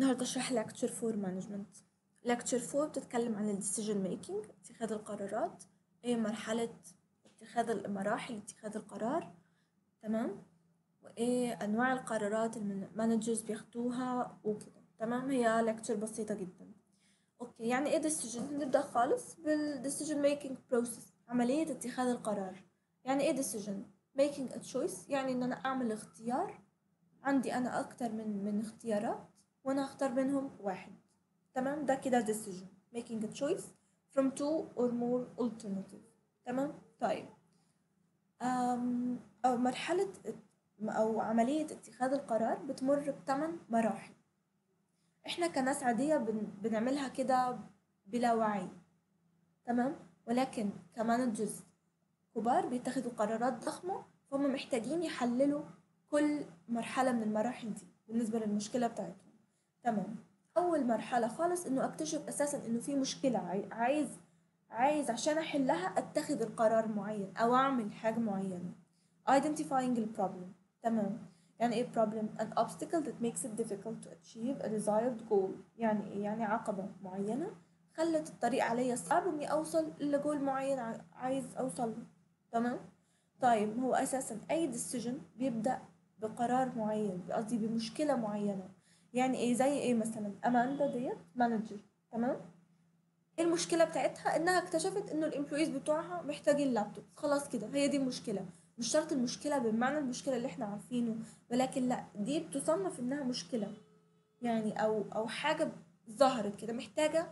النهاردة اشرح lecture 4 management lecture 4 بتتكلم عن ال decision making اتخاذ القرارات ايه مرحلة اتخاذ المراحل اتخاذ القرار تمام وايه انواع القرارات اللي المانجرز بياخدوها وكده تمام هي lecture بسيطة جدا اوكي يعني ايه decision نبدأ خالص بال decision making process عملية اتخاذ القرار يعني ايه decision making a choice يعني ان انا اعمل اختيار عندي انا اكتر من من اختيارات وانا هختار منهم واحد تمام ده كده decision making a choice from two or more alternatives تمام طيب أم أو مرحلة أو عملية اتخاذ القرار بتمر بثمان مراحل احنا كناس عادية بن بنعملها كده بلا وعي تمام ولكن كمانجرز كبار بيتخذوا قرارات ضخمة فهم محتاجين يحللوا كل مرحلة من المراحل دي بالنسبة للمشكلة بتاعتهم تمام أول مرحلة خالص إنه أكتشف أساسا إنه في مشكلة عاي- عايز عايز عشان أحلها أتخذ القرار معين أو أعمل حاجة معينة identifying the problem تمام يعني إيه problem an obstacle that makes it difficult to achieve a desired goal يعني إيه يعني عقبة معينة خلت الطريق عليا صعب إني أوصل لجول معين ع- عايز أوصل له تمام طيب هو أساسا أي decision بيبدأ بقرار معين قصدي بمشكلة معينة يعني ايه زي ايه مثلا اماندا ديت مانجر تمام ايه المشكله بتاعتها انها اكتشفت انه الامبلويز بتوعها محتاجين لابتوب خلاص كده هي دي المشكله مش شرط المشكله بمعنى المشكله اللي احنا عارفينه ولكن لا دي بتصنف انها مشكله يعني او او حاجه ظهرت كده محتاجه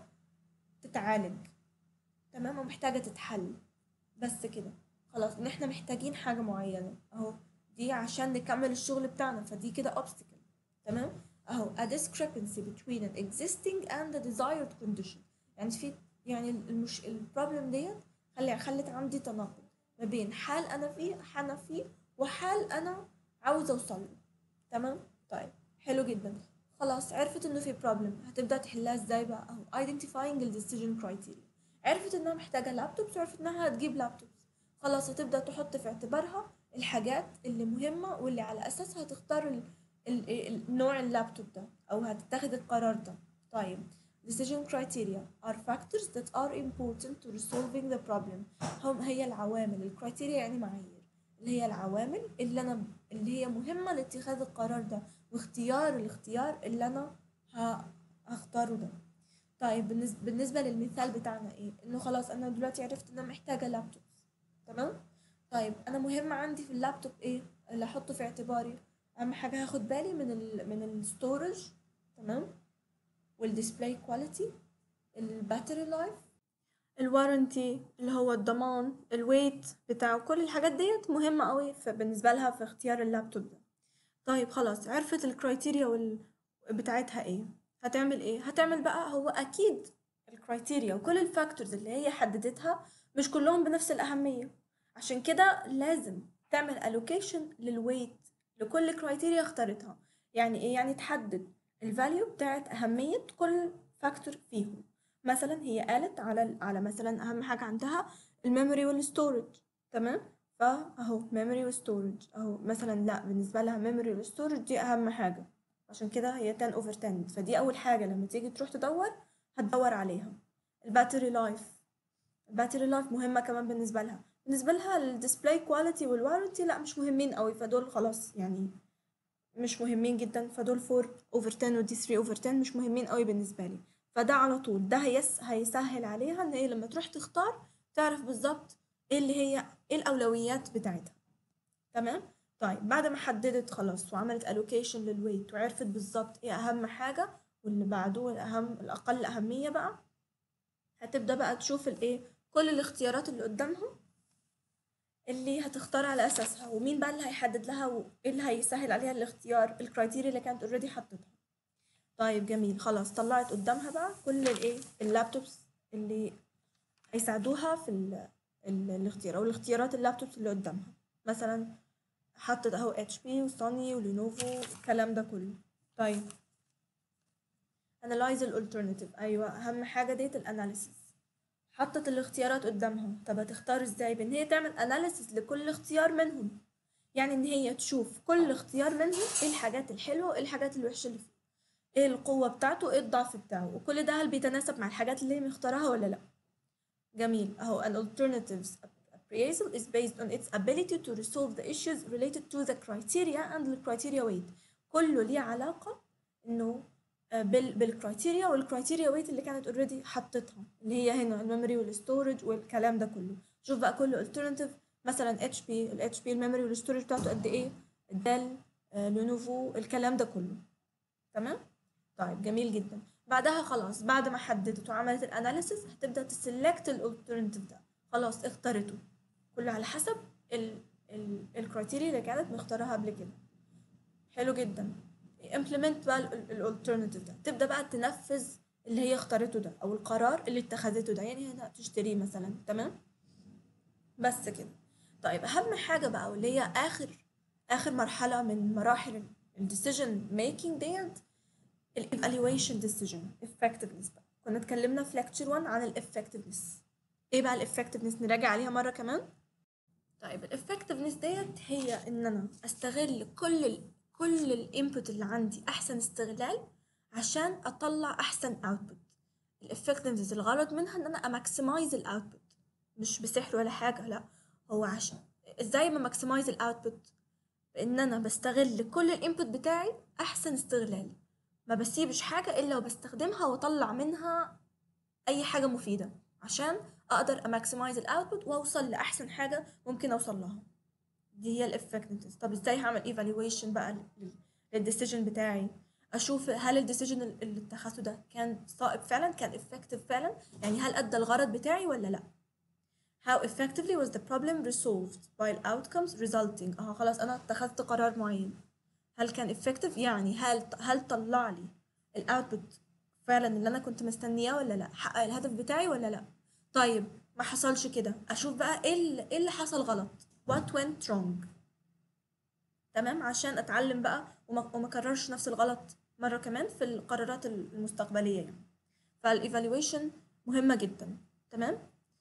تتعالج تمام ومحتاجه تتحل بس كده خلاص ان احنا محتاجين حاجه معينه اهو دي عشان نكمل الشغل بتاعنا فدي كده obstacle تمام اهو a discrepancy between an existing and a desired condition يعني في يعني المش البروبلم ديت خلي خلت عندي تناقض ما بين حال انا فيه انا فيه وحال انا عاوزه اوصل له تمام طيب حلو جدا خلاص عرفت انه في بروبلم هتبدا تحلها ازاي بقى اهو identifying the decision criteria عرفت انها محتاجه لابتوبس وعرفت انها هتجيب لابتوبس خلاص هتبدا تحط في اعتبارها الحاجات اللي مهمه واللي على اساسها تختار ال... ال... ال... نوع اللابتوب ده او هتتخذ القرار ده طيب decision criteria are factors that are important to resolving the problem هم هي العوامل الكرايتيريا يعني معايير اللي هي العوامل اللي انا اللي هي مهمه لاتخاذ القرار ده واختيار الاختيار اللي انا ه... هختاره ده طيب بالنسبة, بالنسبة للمثال بتاعنا ايه انه خلاص انا دلوقتي عرفت ان انا محتاجة لابتوب تمام طيب انا مهم عندي في اللابتوب ايه اللي احطه في اعتباري اهم حاجة هاخد بالي من ال من الستورج تمام والديسبلاي كواليتي الباتري لايف الوارنتي اللي هو الضمان الويت بتاعه كل الحاجات ديت مهمة قوي بالنسبة لها في اختيار اللابتوب ده طيب خلاص عرفت الكرايتيريا وال... بتاعتها ايه هتعمل ايه هتعمل بقى هو اكيد الكرايتيريا وكل الفاكتورز اللي هي حددتها مش كلهم بنفس الأهمية عشان كده لازم تعمل allocation للويت لكل كرايتيريا اختارتها يعني ايه يعني تحدد الفاليو بتاعت أهمية كل فاكتور فيهم مثلا هي قالت على على مثلا أهم حاجة عندها الميموري والستورج تمام فاهو ميموري وستورج اهو مثلا لا بالنسبة لها ميموري والستورج دي أهم حاجة عشان كده هي 10 اوفر 10 فدي أول حاجة لما تيجي تروح تدور هتدور عليها الباتري لايف الباتري لايف مهمة كمان بالنسبة لها بالنسبة لها الديسبلاي كواليتي والوارنتي لا مش مهمين قوي فدول خلاص يعني مش مهمين جدا فدول 4 اوفر 10 ودي 3 اوفر 10 مش مهمين قوي بالنسبة لي فده على طول ده هيس هيسهل عليها ان هي لما تروح تختار تعرف بالظبط ايه اللي هي ايه الاولويات بتاعتها تمام طيب بعد ما حددت خلاص وعملت allocation للويت وعرفت بالظبط ايه اهم حاجة واللي بعده الأهم الأقل أهمية بقى هتبدأ بقى تشوف الإيه كل الاختيارات اللي قدامها اللي هتختار على أساسها ومين بقى اللي هيحدد لها وإيه اللي هيسهل عليها الاختيار الكرايتيريا اللي كانت اوريدي حطتها طيب جميل خلاص طلعت قدامها بقى كل الإيه اللابتوبس اللي هيساعدوها في ال ال الاختيار أو الاختيارات اللابتوبس اللي قدامها مثلا حطت أهو اتش بي وسوني ولينوفو الكلام ده كله طيب analyze الالترناتيف ايوه اهم حاجه ديت الاناليسيس حطت الاختيارات قدامها طب هتختار ازاي بان هي تعمل اناليسيس لكل اختيار منهم يعني ان هي تشوف كل اختيار منهم ايه الحاجات الحلوه وايه الحاجات الوحشه اللي فيه ايه القوة بتاعته ايه الضعف بتاعه وكل ده هل بيتناسب مع الحاجات اللي هي مختارها ولا لا جميل اهو an alternatives appraisal is based on its ability to resolve the issues related to the criteria and the criteria weight كله ليه علاقة انه بال بالكرايتيريا والكرايتيريا ويت اللي كانت اوريدي حطتها اللي هي هنا الميموري والستورج والكلام ده كله شوف بقى كله alternative مثلا اتش بي الاتش بي الميموري والستورج بتاعته قد ايه ديل لينوفو الكلام ده كله تمام طيب جميل جدا بعدها خلاص بعد ما حددت وعملت الاناليسيس هتبدا تسلكت الالترناتيف ده خلاص اختارته كله على حسب الكرايتيريا اللي كانت مختارها قبل كده حلو جدا implement بقى الالترناتيف ده تبدا بقى تنفذ اللي هي اختارته ده او القرار اللي اتخذته ده يعني هنا تشتريه مثلا تمام بس كده طيب اهم حاجه بقى واللي هي اخر اخر مرحله من مراحل الديسيجن ميكنج ديت الايفالويشن ديسيجن effectiveness بقى كنا اتكلمنا في ليكتشر 1 عن الافكتفنس ايه بقى الافكتفنس نراجع عليها مره كمان طيب الافكتفنس ديت هي ان انا استغل كل ال كل الانبوت اللي عندي احسن استغلال عشان اطلع احسن اوتبوت الافكتفنس الغرض منها ان انا اماكسمايز الاوتبوت مش بسحر ولا حاجه لا هو عشان ازاي ما ماكسمايز الاوتبوت بان انا بستغل كل الانبوت بتاعي احسن استغلال ما بسيبش حاجه الا وبستخدمها واطلع منها اي حاجه مفيده عشان اقدر اماكسمايز الاوتبوت واوصل لاحسن حاجه ممكن اوصل لها دي هي الافكتنس طب ازاي هعمل ايفالويشن بقى للديسيجن بتاعي اشوف هل الديسيجن اللي اتخذته ده كان صائب فعلا كان افكتيف فعلا يعني هل ادى الغرض بتاعي ولا لا how effectively was the problem resolved while outcomes resulting اه خلاص انا اتخذت قرار معين هل كان effective يعني هل هل طلع لي الاوتبوت فعلا اللي انا كنت مستنياه ولا لا حقق الهدف بتاعي ولا لا طيب ما حصلش كده اشوف بقى ايه اللي, إيه اللي حصل غلط what went wrong تمام عشان اتعلم بقى وما, وما اكررش نفس الغلط مره كمان في القرارات المستقبليه يعني فالايفالويشن مهمه جدا تمام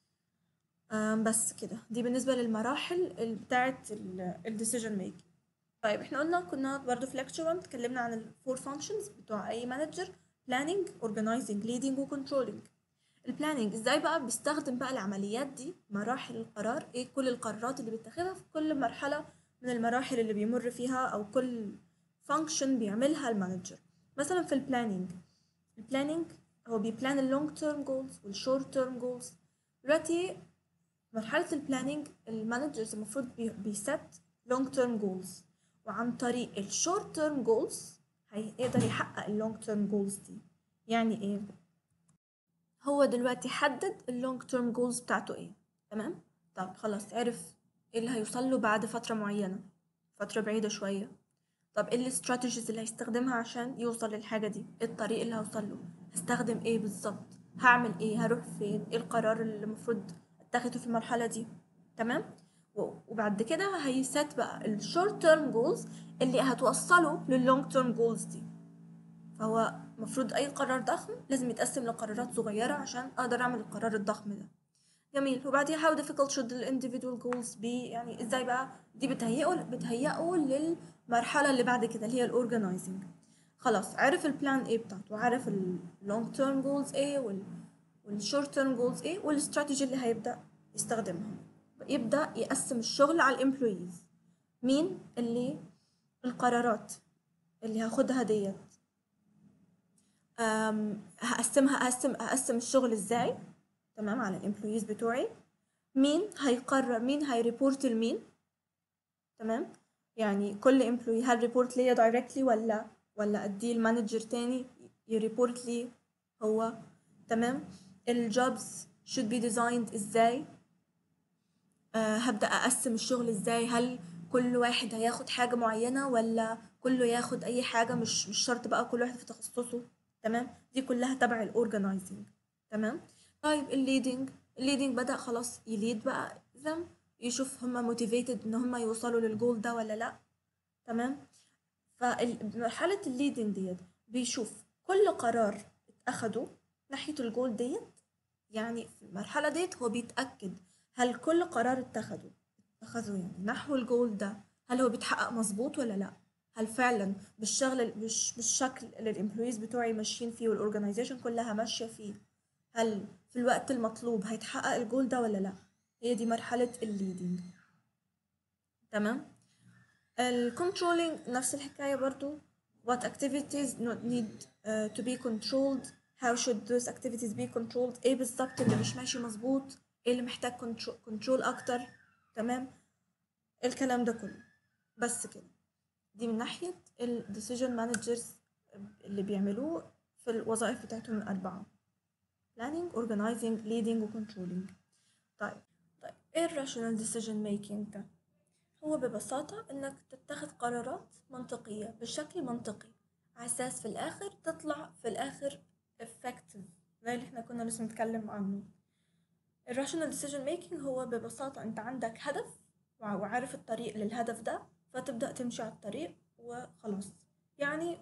بس كده دي بالنسبه للمراحل بتاعه الديسيجن ميكنج طيب احنا قلنا كنا برضو في lecture 1 اتكلمنا عن الفور فانكشنز بتوع اي مانجر planning organizing leading و controlling البلاننج ازاي بقى بيستخدم بقى العمليات دي مراحل القرار ايه كل القرارات اللي بيتخذها في كل مرحلة من المراحل اللي بيمر فيها او كل فانكشن بيعملها المانجر مثلا في البلاننج البلاننج هو بيبلان اللونج تيرم جولز والشورت تيرم جولز دلوقتي مرحلة البلاننج المانجرز المفروض بيست لونج تيرم جولز وعن طريق الشورت تيرم جولز هيقدر يحقق اللونج تيرم جولز دي يعني ايه هو دلوقتي حدد اللونج تيرم جولز بتاعته ايه تمام طب خلاص عرف ايه اللي هيوصل له بعد فتره معينه فتره بعيده شويه طب ايه الاستراتيجيز اللي هيستخدمها عشان يوصل للحاجه دي ايه الطريق اللي هوصل له هستخدم ايه بالظبط هعمل ايه هروح فين ايه القرار اللي المفروض اتخذه في المرحله دي تمام وبعد كده هيسات بقى الشورت تيرم جولز اللي هتوصله لللونج تيرم جولز دي فهو المفروض اي قرار ضخم لازم يتقسم لقرارات صغيره عشان اقدر اعمل القرار الضخم ده جميل وبعديها how difficult should the individual goals be يعني ازاي بقى دي بتهيئه بتهيئه للمرحله اللي بعد كده اللي هي الاورجنايزنج خلاص عرف البلان ايه بتاعته وعرف اللونج تيرم جولز ايه وال والشورت تيرم جولز ايه والاستراتيجي اللي هيبدا يستخدمها يبدا يقسم الشغل على الامبلويز مين اللي القرارات اللي هاخدها ديت هقسمها هقسم هقسم الشغل ازاي تمام على الامبلويز بتوعي مين هيقرر مين هيريبورت لمين تمام يعني كل امبلوي هل ريبورت ليا دايركتلي ولا ولا اديه المانجر تاني يريبورت لي هو تمام الجوبز should be designed ازاي أه هبدا اقسم الشغل ازاي هل كل واحد هياخد حاجه معينه ولا كله ياخد اي حاجه مش مش شرط بقى كل واحد في تخصصه تمام دي كلها تبع الاورجنايزنج تمام طيب الليدنج الليدنج بدا خلاص يليد بقى اذا يشوف هما موتيفيتد ان هما يوصلوا للجول ده ولا لا تمام فمرحله الليدنج ديت بيشوف كل قرار اتاخده ناحيه الجول ديت يعني في المرحله ديت هو بيتاكد هل كل قرار اتخذه اتخذه يعني نحو الجول ده هل هو بيتحقق مظبوط ولا لا هل فعلا بالشغل بالش بالشكل اللي الامبلويز بتوعي ماشيين فيه والاورجنايزيشن كلها ماشيه فيه هل في الوقت المطلوب هيتحقق الجول ده ولا لا هي دي مرحله الليدنج تمام الكنترولينج نفس الحكايه برضو what activities not need uh, to be controlled how should those activities be controlled ايه بالظبط اللي مش ماشي مظبوط ايه اللي محتاج كنترول اكتر تمام الكلام ده كله بس كده دي من ناحية ال decision managers اللي بيعملوه في الوظائف بتاعتهم الأربعة planning, organizing, leading و controlling طيب طيب ايه ال rational decision making ده؟ هو ببساطة إنك تتخذ قرارات منطقية بشكل منطقي على أساس في الآخر تطلع في الآخر effective زي اللي احنا كنا لسه بنتكلم عنه ال rational decision making هو ببساطة أنت عندك هدف وعارف الطريق للهدف ده فتبدأ تمشي على الطريق وخلاص يعني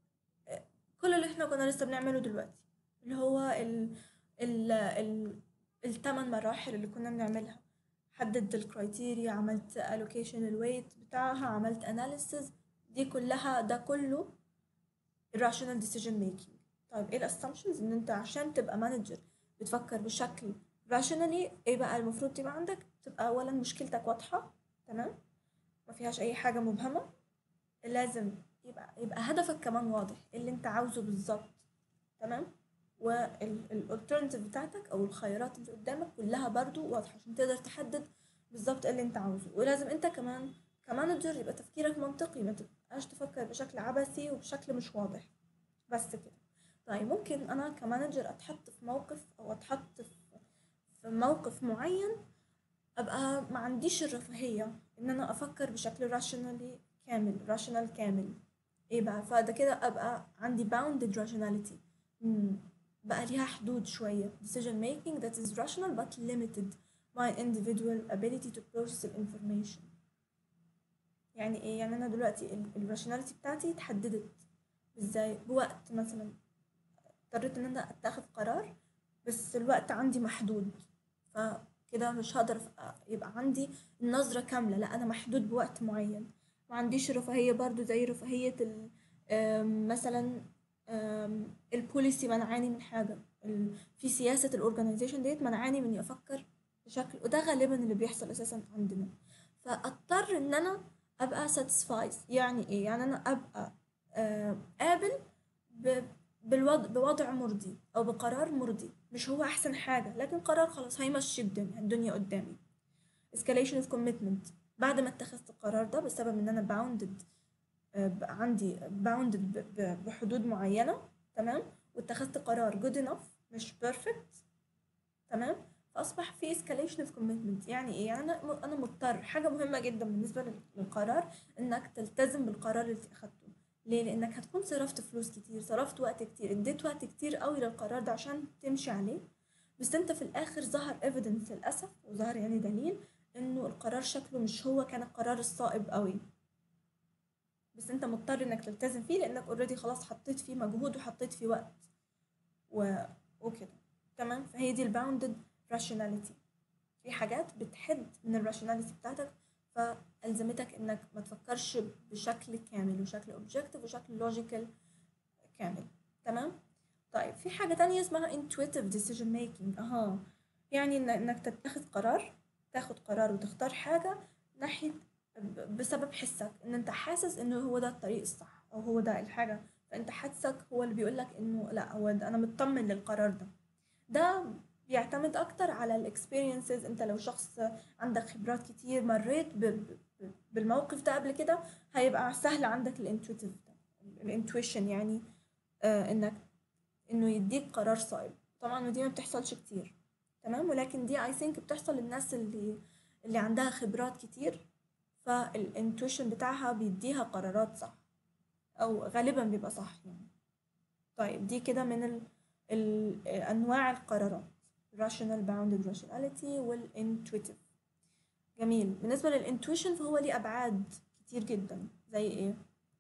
كل اللي احنا كنا لسه بنعمله دلوقتي اللي هو ال ال ال الثمان مراحل اللي كنا بنعملها حددت الكرايتيريا عملت الوكيشن الويت بتاعها عملت اناليسز دي كلها ده كله irrational decision making طيب ايه الاسامبشنز ان انت عشان تبقى مانجر بتفكر بشكل rationally ايه بقى المفروض تبقى عندك تبقى اولا مشكلتك واضحه تمام ما فيهاش اي حاجه مبهمه لازم يبقى يبقى هدفك كمان واضح اللي انت عاوزه بالظبط تمام والالترناتيف بتاعتك او الخيارات اللي قدامك كلها برضو واضحه عشان تقدر تحدد بالظبط اللي انت عاوزه ولازم انت كمان كمانجر يبقى تفكيرك منطقي ما تبقاش تفكر بشكل عبثي وبشكل مش واضح بس كده طيب ممكن انا كمانجر اتحط في موقف او اتحط في موقف معين ابقى ما عنديش الرفاهيه ان انا افكر بشكل راشونالي كامل راشونال كامل ايه بقى فده كده ابقى عندي bounded rationality بقى ليها حدود شوية decision making that is rational but limited my individual ability to process the information يعني ايه يعني انا دلوقتي الراشوناليتي بتاعتي اتحددت ازاي بوقت مثلا اضطريت ان انا اتخذ قرار بس الوقت عندي محدود فكده مش هقدر يبقى عندي النظرة كاملة لا انا محدود بوقت معين ما عنديش رفاهية برضو زي رفاهية مثلا البوليسي منعاني من حاجة في سياسة الأورجنايزيشن ديت منعاني من أفكر بشكل وده غالبا اللي بيحصل أساسا عندنا فأضطر إن أنا أبقى ساتسفايز يعني إيه؟ يعني أنا أبقى قابل بالوضع بوضع مرضي أو بقرار مرضي مش هو أحسن حاجة لكن قرار خلاص هيمشي الدنيا الدنيا قدامي escalation of commitment بعد ما اتخذت القرار ده بسبب ان انا باوندد عندي باوندد بحدود معينه تمام واتخذت قرار good enough مش perfect تمام فاصبح في escalation of commitment يعني ايه يعني انا انا مضطر حاجه مهمه جدا بالنسبه للقرار انك تلتزم بالقرار اللي اخدته ليه لانك هتكون صرفت فلوس كتير صرفت وقت كتير اديت وقت كتير قوي للقرار ده عشان تمشي عليه بس انت في الاخر ظهر evidence للاسف وظهر يعني دليل انه القرار شكله مش هو كان القرار الصائب قوي بس انت مضطر انك تلتزم فيه لانك اوريدي خلاص حطيت فيه مجهود وحطيت فيه وقت و... وكده تمام فهي دي الباوندد راشوناليتي في حاجات بتحد من الراشوناليتي بتاعتك فألزمتك انك ما تفكرش بشكل كامل وشكل اوبجكتيف وشكل لوجيكال كامل تمام طيب في حاجة تانية اسمها intuitive decision making اها يعني انك تتخذ قرار تاخد قرار وتختار حاجة ناحية بسبب حسك ان انت حاسس انه هو ده الطريق الصح او هو ده الحاجة فانت حسك هو اللي بيقولك انه لا هو ده انا مطمن للقرار ده ده بيعتمد اكتر على الاكسبيرينسز انت لو شخص عندك خبرات كتير مريت بالموقف ده قبل كده هيبقى سهل عندك الانتويتيف ده الانتويشن يعني آه انك انه يديك قرار صائب طبعا ودي ما بتحصلش كتير تمام ولكن دي اي ثينك بتحصل للناس اللي اللي عندها خبرات كتير فالانتويشن بتاعها بيديها قرارات صح او غالبا بيبقى صح يعني طيب دي كده من ال... ال... انواع القرارات rational bounded rationality والintuitive جميل بالنسبة للانتويشن فهو ليه أبعاد كتير جدا زي ايه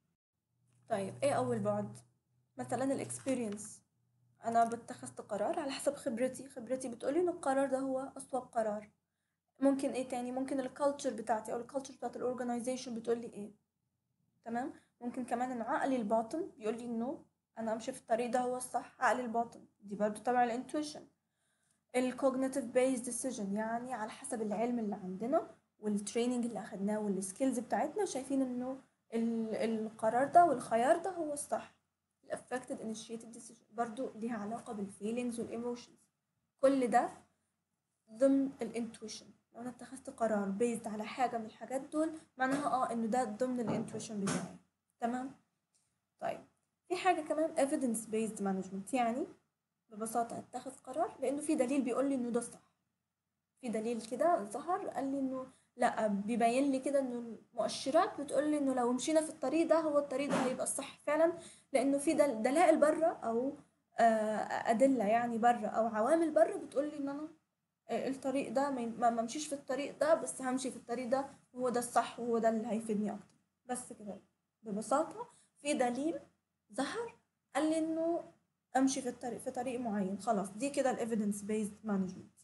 طيب ايه أول بعد مثلا الاكسبيرينس انا بتخذت قرار على حسب خبرتي خبرتي بتقولي ان القرار ده هو اصوب قرار ممكن ايه تاني ممكن الكالتشر بتاعتي او الكالتشر بتاعت الاورجنايزيشن بتقولي ايه تمام ممكن كمان إن عقلي الباطن يقول لي إنه أنا أمشي في الطريق ده هو الصح عقلي الباطن دي برضو تبع الانتويشن الكوجنيتيف بيز ديسيجن يعني على حسب العلم اللي عندنا والتريننج اللي أخدناه والسكيلز بتاعتنا شايفين إنه ال- القرار ده والخيار ده هو الصح الافكتد initiated decision برضو ليها علاقة بالفيلينجز والايموشنز كل ده ضمن الانتويشن لو انا اتخذت قرار بيزد على حاجة من الحاجات دول معناها اه انه ده ضمن الانتويشن بتاعي تمام طيب في حاجة كمان evidence based management يعني ببساطة اتخذ قرار لانه في دليل بيقول لي انه ده الصح في دليل كده ظهر قال لي انه لا بيبين لي كده انه المؤشرات بتقول لي انه لو مشينا في الطريق ده هو الطريق ده هيبقى الصح فعلا لانه في دل- دلائل بره او آه، ادله يعني بره او عوامل بره بتقول لي ان انا آه، الطريق ده ما ين- ما ما امشيش في الطريق ده بس همشي في الطريق ده وهو ده الصح وهو ده اللي هيفيدني اكتر بس كده ببساطه في دليل ظهر قال لي انه امشي في الطريق في طريق معين خلاص دي كده الايفيدنس بيزد مانجمنت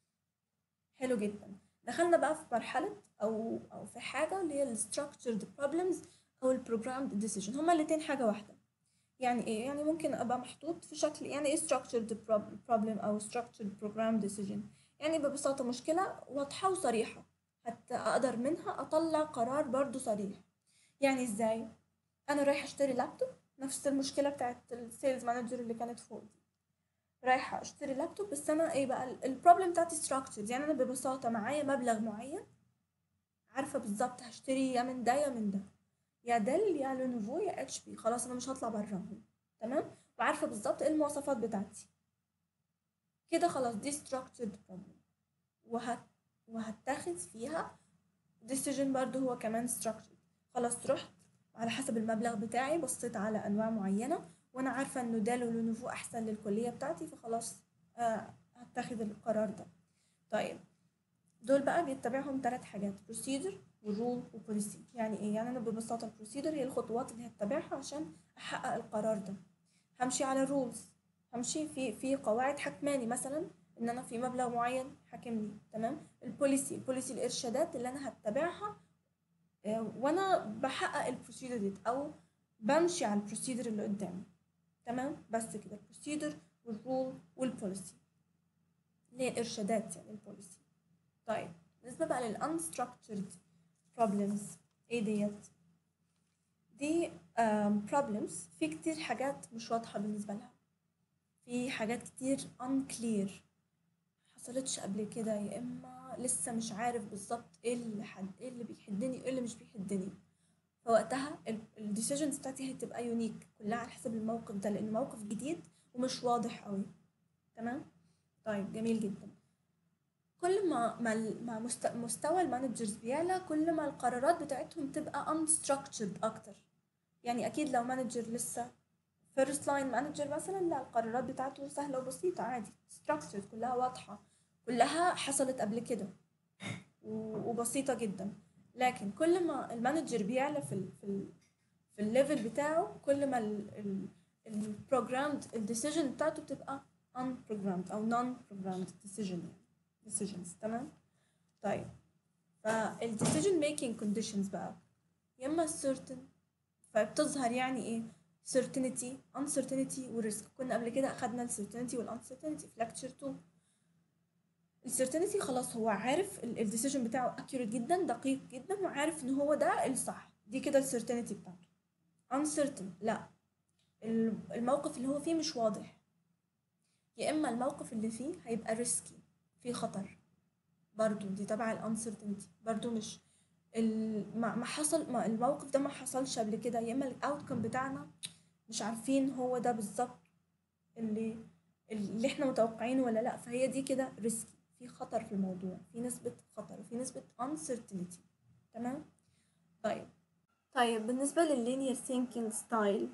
حلو جدا دخلنا بقى في مرحله او او في حاجه اللي هي الستراكتشرد بروبلمز او البروجرامد ديسيجن هما الاتنين حاجه واحده يعني ايه يعني ممكن ابقى محطوط في شكل يعني ايه structured prob- problem او structured program decision يعني ببساطة مشكلة واضحة وصريحة حتى اقدر منها اطلع قرار برضو صريح يعني ازاي انا رايحة اشتري لابتوب نفس المشكلة بتاعت السيلز مانجر اللي كانت فوق دي رايحة اشتري لابتوب بس انا ايه بقى البروبلم بتاعتي structured يعني انا ببساطة معايا مبلغ معين عارفة بالظبط هشتري يا من ده يا من ده يا ديل يا لينوفو يا اتش بي خلاص انا مش هطلع براهم تمام وعارفه بالظبط ايه المواصفات بتاعتي كده خلاص دي structured problem وهت وهتاخد فيها decision برضو هو كمان structured خلاص رحت على حسب المبلغ بتاعي بصيت على انواع معينه وانا عارفه انه ديل ولينوفو احسن للكليه بتاعتي فخلاص آه هتاخد القرار ده طيب دول بقى بيتبعهم ثلاث حاجات procedure ورول وبوليسي يعني ايه يعني انا ببساطه البروسيدر هي الخطوات اللي هتبعها عشان احقق القرار ده همشي على رولز همشي في في قواعد حكماني مثلا ان انا في مبلغ معين حاكمني تمام البوليسي البوليسي الارشادات اللي انا هتبعها آه، وانا بحقق البروسيدر دي او بمشي على البروسيدر اللي قدامي تمام بس كده البروسيدر والرول والبوليسي اللي هي الارشادات يعني البوليسي طيب بالنسبه بقى للانستراكتشرد problems ايه ديت دي um, problems في كتير حاجات مش واضحة بالنسبة لها في حاجات كتير unclear حصلتش قبل كده يا اما لسه مش عارف بالظبط ايه اللي حد ايه اللي بيحدني وايه اللي مش بيحدني فوقتها الديسيجنز بتاعتي هتبقى يونيك كلها على حسب الموقف ده لانه موقف جديد ومش واضح قوي تمام طيب جميل جدا كل ما ما ال- ما مست- مستوى المانجرز بيعلى كل ما القرارات بتاعتهم تبقى unstructured اكتر يعني اكيد لو مانجر لسه فيرست لاين مانجر مثلا لا القرارات بتاعته سهله وبسيطه عادي structured كلها واضحه كلها حصلت قبل كده و- وبسيطه جدا لكن كل ما المانجر بيعلى في ال في ال في الليفل بتاعه كل ما البروجرامد الديسيجن بتاعته بتبقى unprogrammed او non programmed decision يعني decisions تمام طيب فال decision making conditions بقى يا اما certain فبتظهر يعني ايه certainty uncertainty وريسك كنا قبل كده اخدنا ال certainty وال uncertainty في lecture 2 ال certainty خلاص هو عارف ال ال decision بتاعه accurate جدا دقيق جدا وعارف ان هو ده الصح دي كده ال certainty بتاعته uncertain لا ال- الموقف اللي هو فيه مش واضح يا اما الموقف اللي فيه هيبقى ريسكي فيه خطر برضو دي تبع الانسرتينتي برضو مش ال- ما ما حصل ما الموقف ده ما حصلش قبل كده يا اما الاوتكم بتاعنا مش عارفين هو ده بالظبط اللي اللي احنا متوقعينه ولا لا فهي دي كده ريسكي في خطر في الموضوع في نسبة خطر وفي نسبة uncertainty تمام طيب طيب بالنسبة لللينير ثينكينج ستايل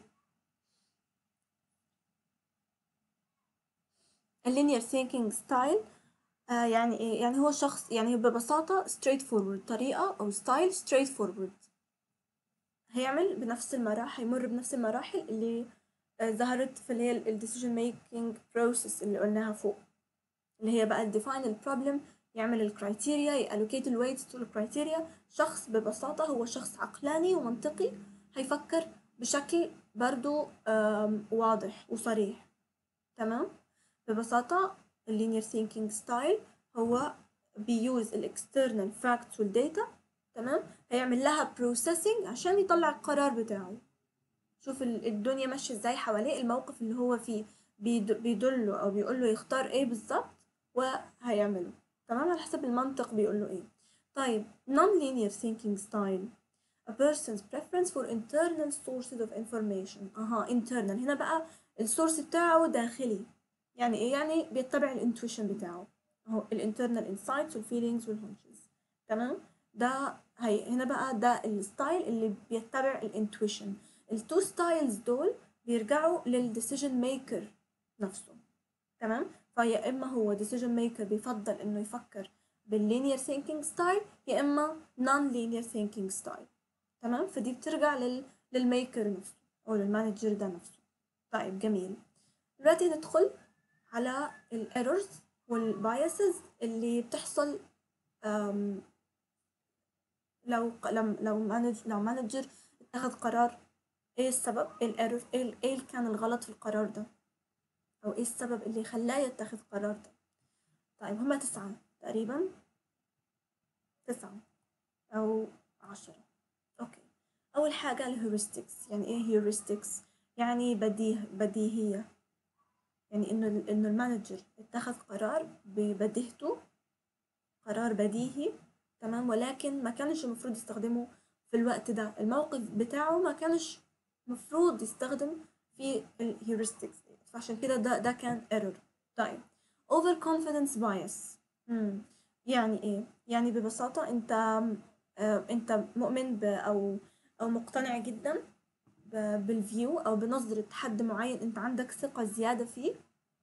اللينير ثينكينج ستايل آه يعني ايه يعني هو شخص يعني ببساطة straight forward طريقة أو ستايل straight forward هيعمل بنفس المراحل هيمر بنفس المراحل اللي آه ظهرت في اللي هي ال decision making process اللي قلناها فوق اللي هي بقى define ال problem يعمل الكرايتيريا يallocate ال weights to الكرايتيريا شخص ببساطة هو شخص عقلاني ومنطقي هيفكر بشكل برضو آم، واضح وصريح تمام ببساطة اللينير ثينكينج ستايل هو بيوز الاكسترنال فاكتس والداتا تمام هيعمل لها بروسيسنج عشان يطلع القرار بتاعه شوف ال- الدنيا ماشية ازاي حواليه الموقف اللي هو فيه بيد- بيدله او بيقوله يختار ايه بالظبط وهيعمله تمام على حسب المنطق بيقوله ايه طيب non-linear thinking style a person's preference for internal sources of information اها internal هنا بقى السورس بتاعه داخلي يعني ايه يعني بيتبع الانتويشن بتاعه اهو الانترنال انسايتس والفيلينجز والهونشز تمام ده هي هنا بقى ده الستايل اللي بيتبع الانتويشن التو ستايلز دول بيرجعوا للديسيجن ميكر نفسه تمام فيا اما هو ديسيجن ميكر بيفضل انه يفكر باللينير ثينكينج ستايل يا اما نون لينير ثينكينج ستايل تمام فدي بترجع لل للميكر نفسه او للمانجر ده نفسه طيب جميل دلوقتي ندخل على الايرورز والبايسز اللي بتحصل أم، لو لو لو مانج لو مانجر اتخذ قرار ايه السبب ايه الايرور ايه ال- ايه اللي كان الغلط في القرار ده او ايه السبب اللي خلاه يتخذ قرار ده طيب هما تسعة تقريبا تسعة او عشرة اوكي اول حاجة الهيورستكس يعني ايه هيورستكس يعني بديه بديهية يعني انه ال- انه المانجر اتخذ قرار ببديهته قرار بديهي تمام ولكن ما كانش المفروض يستخدمه في الوقت ده الموقف بتاعه ما كانش مفروض يستخدم في الهيورستكس فعشان كده ده ده كان ايرور طيب over confidence bias مم. يعني ايه يعني ببساطة انت آه، انت مؤمن ب او او مقتنع جدا ب- بالفيو او بنظرة حد معين انت عندك ثقة زيادة فيه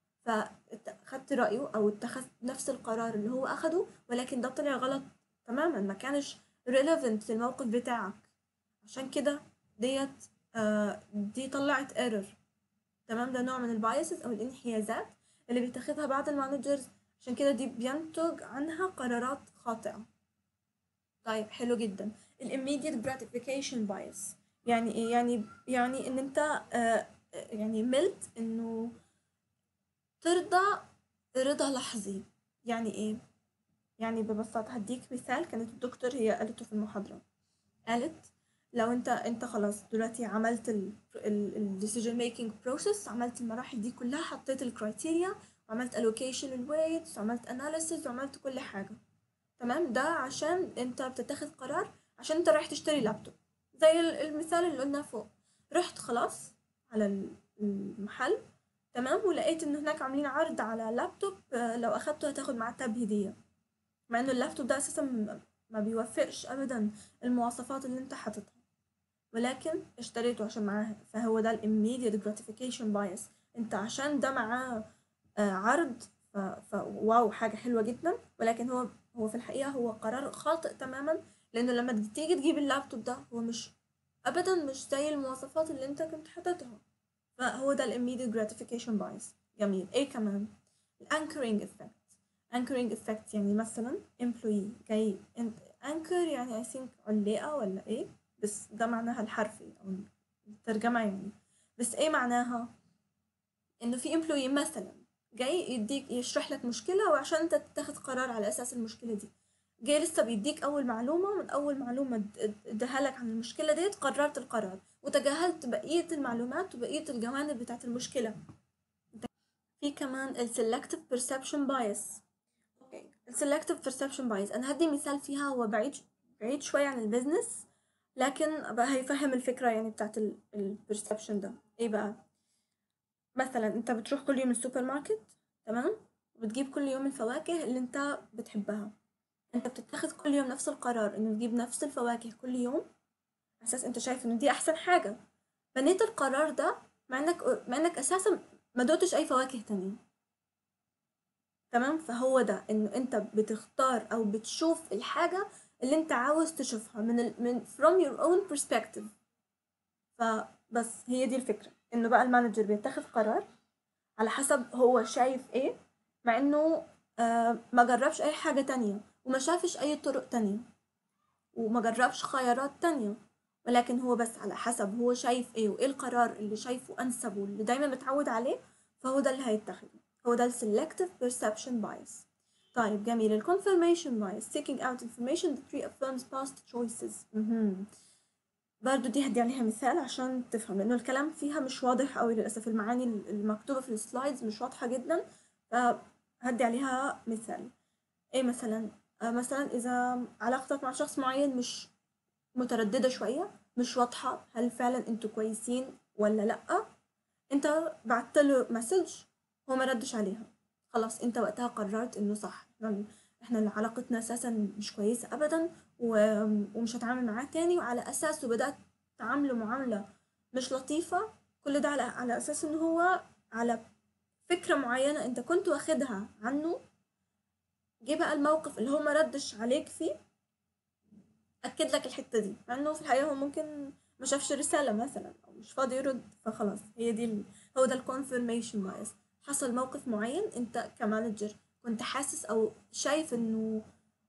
فخدت رأيه او اتخذت نفس القرار اللي هو اخده ولكن ده طلع غلط تماما ما كانش relevant للموقف بتاعك عشان كده ديت آه، دي طلعت ايرور تمام ده نوع من البايسز او الانحيازات اللي بيتخذها بعض المانجرز عشان كده دي بينتج عنها قرارات خاطئة طيب حلو جدا ال immediate gratification bias يعني ايه يعني يعني ان انت آه يعني ملت انه ترضى رضا لحظي يعني ايه يعني ببساطة هديك مثال كانت الدكتور هي قالته في المحاضرة قالت لو انت انت خلاص دلوقتي عملت ال ال decision making process عملت المراحل دي كلها حطيت الكرايتيريا وعملت allocation الويتس وعملت analysis وعملت كل حاجة تمام ده عشان انت بتتخذ قرار عشان انت رايح تشتري لابتوب زي ال- المثال اللي قلناه فوق رحت خلاص على ال- المحل تمام ولقيت ان هناك عاملين عرض على لابتوب آه، لو اخدته هتاخد معاه تاب هدية مع انه اللابتوب ده اساسا م- ما بيوفقش ابدا المواصفات اللي انت حاططها ولكن اشتريته عشان معاه فهو ده ال immediate gratification bias انت عشان ده معاه آه، عرض ف... ف... واو حاجة حلوة جدا ولكن هو هو في الحقيقة هو قرار خاطئ تماما لأنه لما تيجي تجيب اللابتوب ده هو مش أبدا مش زي المواصفات اللي أنت كنت حاططها فهو ده ال immediate gratification bias جميل إيه كمان ال anchoring effect anchoring effect يعني مثلا employee جاي انت- anchor يعني I think علاقة ولا إيه بس ده معناها الحرفي أو الترجمة يعني بس إيه معناها إنه في employee مثلا جاي يديك يشرح لك مشكلة وعشان انت تتخذ قرار على اساس المشكلة دي جاي لسه بيديك اول معلومة من اول معلومة اد- اداها لك عن المشكلة ديت قررت القرار وتجاهلت بقية المعلومات وبقية الجوانب بتاعت المشكلة في كمان ال selective perception bias اوكي ال selective perception bias انا هدي مثال فيها هو بعيد بعيد شوية عن البيزنس لكن بقى هيفهم الفكرة يعني بتاعت ال ال perception ده ايه بقى مثلا انت بتروح كل يوم السوبر ماركت تمام وبتجيب كل يوم الفواكه اللي انت بتحبها انت بتتخذ كل يوم نفس القرار انه تجيب نفس الفواكه كل يوم على اساس انت شايف انه دي احسن حاجة بنيت القرار ده مع انك مع انك اساسا ما دوتش اي فواكه تانية تمام فهو ده انه انت بتختار او بتشوف الحاجة اللي انت عاوز تشوفها من ال... من from your own perspective فبس هي دي الفكرة انه بقى المانجر بيتخذ قرار على حسب هو شايف ايه مع انه آه ما جربش اي حاجة تانية وما شافش اي طرق تانية وما جربش خيارات تانية ولكن هو بس على حسب هو شايف ايه وايه القرار اللي شايفه انسب واللي دايما متعود عليه فهو ده اللي هيتخذه هو ده ال selective perception bias طيب جميل ال confirmation bias seeking out information that reaffirms past choices مهم. برضو دي هدي عليها مثال عشان تفهم لانه الكلام فيها مش واضح قوي للاسف المعاني المكتوبه في السلايدز مش واضحه جدا فهدي عليها مثال ايه مثلا آه مثلا اذا علاقتك مع شخص معين مش متردده شويه مش واضحه هل فعلا انتوا كويسين ولا لا انت بعت له مسج هو ما ردش عليها خلاص انت وقتها قررت انه صح احنا احنا علاقتنا اساسا مش كويسه ابدا و- ومش هتعامل معاه تاني وعلى اساسه بدات تعامله معامله مش لطيفه كل ده على على اساس انه هو على فكره معينه انت كنت واخدها عنه جه بقى الموقف اللي هو ما ردش عليك فيه اكد لك الحته دي مع انه في الحقيقه هو ممكن ما شافش رساله مثلا او مش فاضي يرد فخلاص هي دي ال... هو ده الكونفirmation بايس حصل موقف معين انت كمانجر كنت حاسس او شايف انه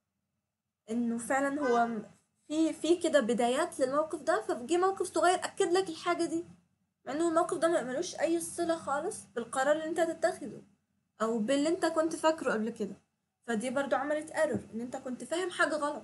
انه فعلا هو في في كده بدايات للموقف ده فجه موقف صغير اكد لك الحاجه دي مع انه الموقف ده ما- ملوش اي صله خالص بالقرار اللي انت هتتخذه او باللي انت كنت فاكره قبل كده فدي برضو عملت ايرور ان انت كنت فاهم حاجه غلط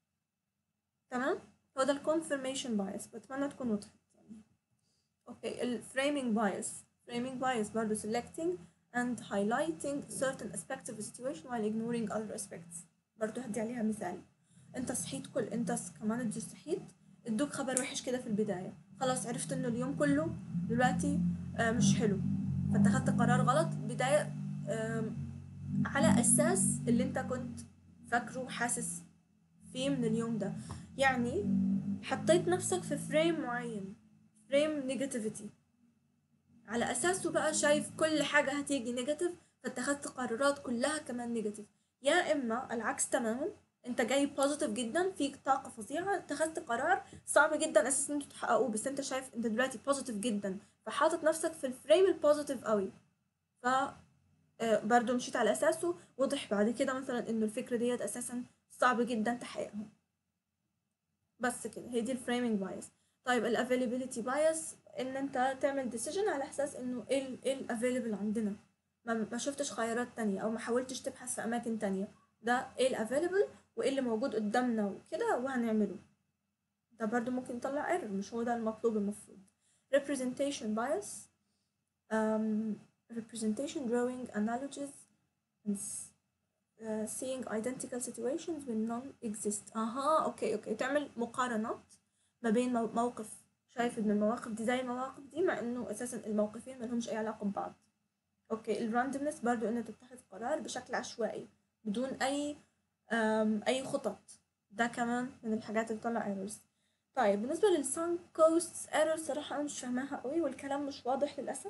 تمام هو ده الكونفirmation bias بتمنى تكون وضحت يعني اوكي الفريمينج bias framing bias برضو selecting and highlighting certain aspects of a situation while ignoring other aspects برضو هدي عليها مثال انت صحيت كل انت س- كمانجر صحيت ادوك خبر وحش كده في البداية خلاص عرفت انه اليوم كله دلوقتي آه، مش حلو فانت خدت قرار غلط بداية آم، على اساس اللي انت كنت فاكره وحاسس فيه من اليوم ده يعني حطيت نفسك في فريم معين فريم نيجاتيفيتي على اساسه بقى شايف كل حاجه هتيجي نيجاتيف فاتخذت قرارات كلها كمان نيجاتيف يا اما العكس تماما انت جاي بوزيتيف جدا فيك طاقه فظيعه اتخذت قرار صعب جدا اساسا انتوا تحققوه بس انت شايف انت دلوقتي بوزيتيف جدا فحاطط نفسك في الفريم البوزيتيف قوي ف آه، برضو مشيت على اساسه وضح بعد كده مثلا انه الفكره ديت اساسا صعب جدا تحقيقها بس كده هي دي الفريمينج بايس طيب الافيلابيلتي بايس ان انت تعمل ديسيجن على اساس انه ايه ال- ايه الافيلبل عندنا ما, ما شفتش خيارات تانية او ما حاولتش تبحث في اماكن تانية ده ايه الافيلبل وايه اللي موجود قدامنا وكده وهنعمله ده برضو ممكن يطلع ايرور مش هو ده المطلوب المفروض representation bias um, representation drawing analogies and s- uh, seeing identical situations when none exist اها اوكي اوكي تعمل مقارنات ما بين مو- موقف شايف ان المواقف دي زي المواقف دي مع انه اساسا الموقفين ما لهمش اي علاقه ببعض اوكي الراندمنس برضو انك تتخذ قرار بشكل عشوائي بدون اي أم اي خطط ده كمان من الحاجات اللي بتطلع ايرورز طيب بالنسبه للسان كوست ايرور صراحه انا مش فاهماها قوي والكلام مش واضح للاسف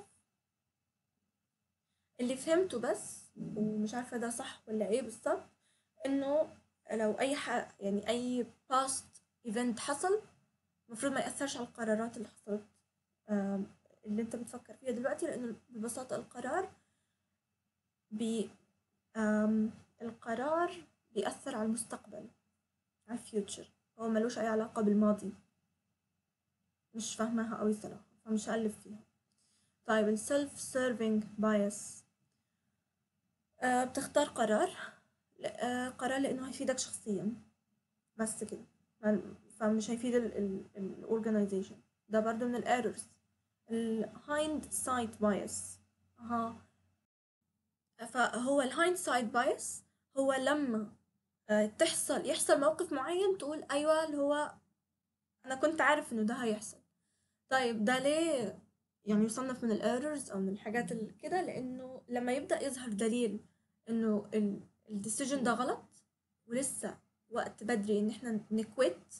اللي فهمته بس ومش عارفه ده صح ولا ايه بالظبط انه لو اي ح... يعني اي باست ايفنت حصل المفروض ما يأثرش على القرارات اللي حصلت آم، اللي انت بتفكر فيها دلوقتي لانه ببساطة القرار بي آم، القرار بيأثر على المستقبل على الفيوتشر هو ملوش أي علاقة بالماضي مش فاهماها أوي صراحة فمش هألف فيها طيب ال self serving bias آه بتختار قرار ل- آه قرار لأنه هيفيدك شخصيا بس كده فم- فمش هيفيد الاورجنايزيشن ده برضو من الايرورز الهايند سايد بايس ها فهو الهايند سايد بايس هو لما آه، تحصل يحصل موقف معين تقول ايوه اللي هو انا كنت عارف انه ده هيحصل طيب ده ليه يعني يصنف من الايرورز او من الحاجات اللي كده لانه لما يبدا يظهر دليل انه الديسيجن ده غلط ولسه وقت بدري ان احنا نكويت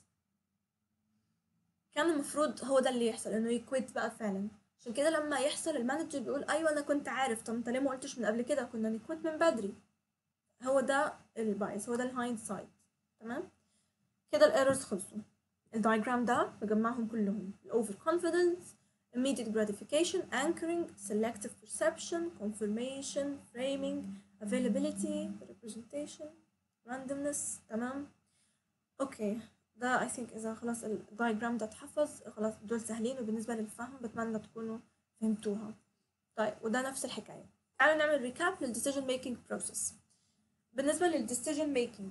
كان المفروض هو ده اللي يحصل انه يكويت بقى فعلا عشان كده لما يحصل المانجر بيقول ايوه انا كنت عارف طب انت ليه ما قلتش من قبل كده كنا نكويت من بدري هو ده البايس هو ده الهايند سايد تمام كده الايرورز خلصوا الدايجرام ده بجمعهم كلهم الاوفر كونفيدنس immediate gratification anchoring selective perception confirmation framing availability representation randomness تمام اوكي ده I think إذا خلاص الدايجرام ده اتحفظ خلاص دول سهلين وبالنسبة للفهم بتمنى تكونوا فهمتوها طيب وده نفس الحكاية تعالوا نعمل ريكاب للديسيجن ميكينج بروسيس بالنسبة للديسيجن ميكينج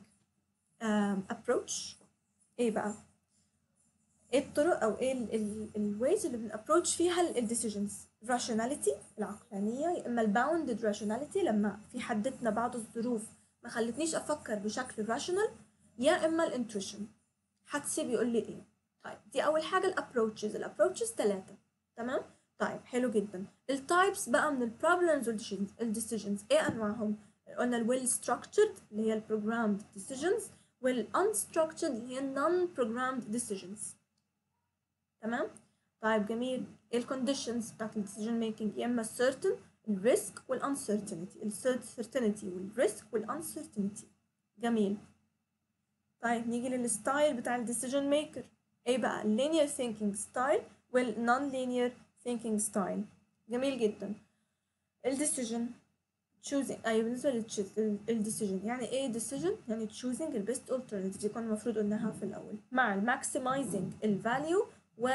ابروتش ايه بقى ايه الطرق او ايه الويز اللي بنابروتش فيها الديسيجنز rationality العقلانية يا اما الباوندد rationality لما في حدتنا بعض الظروف ما خلتنيش افكر بشكل راشونال يا اما الانتويشن حدسي بيقول لي ايه طيب دي اول حاجه الابروتشز الابروتشز ثلاثه تمام طيب حلو جدا التايبس بقى من البروبلمز والديسيجنز ايه انواعهم قلنا الويل structured اللي هي البروجرامد decisions والunstructured اللي هي non programmed decisions تمام طيب جميل ايه الكونديشنز بتاعت الديسيجن ميكينج يا اما certain الريسك والانسرتينتي السرتينتي والريسك والانسرتينتي جميل طيب نيجي للستايل بتاع الديسيجن ميكر ايه بقى linear thinking style والنون linear thinking style جميل جدا الديسيجن choosing ايوه بالنسبه للديسيجن يعني ايه decision يعني choosing the best alternative دي كنا المفروض قلناها في الاول مع maximizing الفاليو و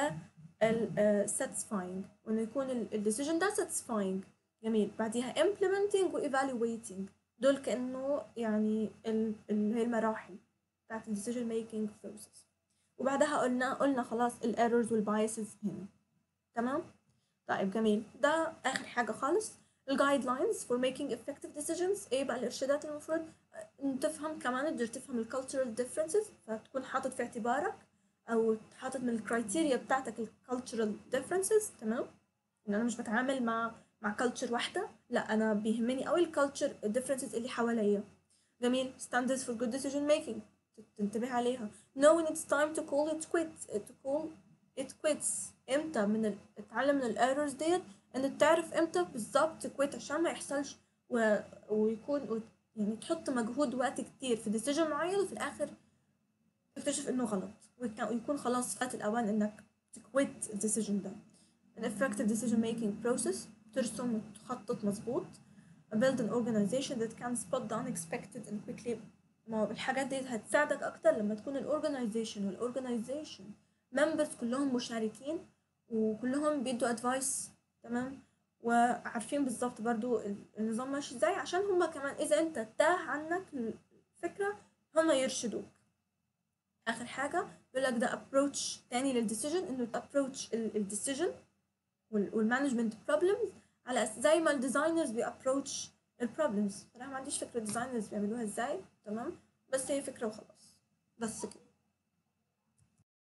ال satisfying وانه يكون الديسيجن ده satisfying جميل بعديها implementing و evaluating دول كأنه يعني اللي هي المراحل بتاعت ال decision making process وبعدها قلنا قلنا خلاص ال errors وال biases هنا تمام طيب جميل ده آخر حاجة خالص ال guidelines for making effective decisions ايه بقى الإرشادات المفروض تفهم كمان تقدر تفهم ال cultural differences فتكون حاطط في اعتبارك أو حاطط من الكرايتيريا بتاعتك ال cultural differences تمام إن أنا مش بتعامل مع مع كلتشر واحدة لا أنا بيهمني أوي الكالتشر differences اللي حواليا جميل standards for good decision making تنتبه عليها knowing it's time to call it quits to call it quits امتى من ال... اتعلم من الايرورز ديت ان تعرف امتى بالظبط كويت عشان ما يحصلش و... ويكون و... يعني تحط مجهود وقت كتير في ديسيجن معين وفي الاخر تكتشف انه غلط ويكون خلاص فات الاوان انك تكويت الديسيجن ده an effective decision making process ترسم وتخطط مظبوط build an organization that can spot the unexpected and quickly ما هو الحاجات دي هتساعدك اكتر لما تكون الاورجنايزيشن والاورجنايزيشن ممبرز كلهم مشاركين وكلهم بيدوا ادفايس تمام وعارفين بالظبط برضو النظام ماشي ازاي عشان هما كمان اذا انت تاه عنك الفكره هما يرشدوك اخر حاجه بيقول لك ده ابروتش تاني للديسيجن انه تابروتش الديسيجن والمانجمنت بروبلمز على أس- زي ما الديزاينرز بيابروتش البروبلمز انا ما عنديش فكره الديزاينرز بيعملوها ازاي تمام بس هي فكره وخلاص بس كده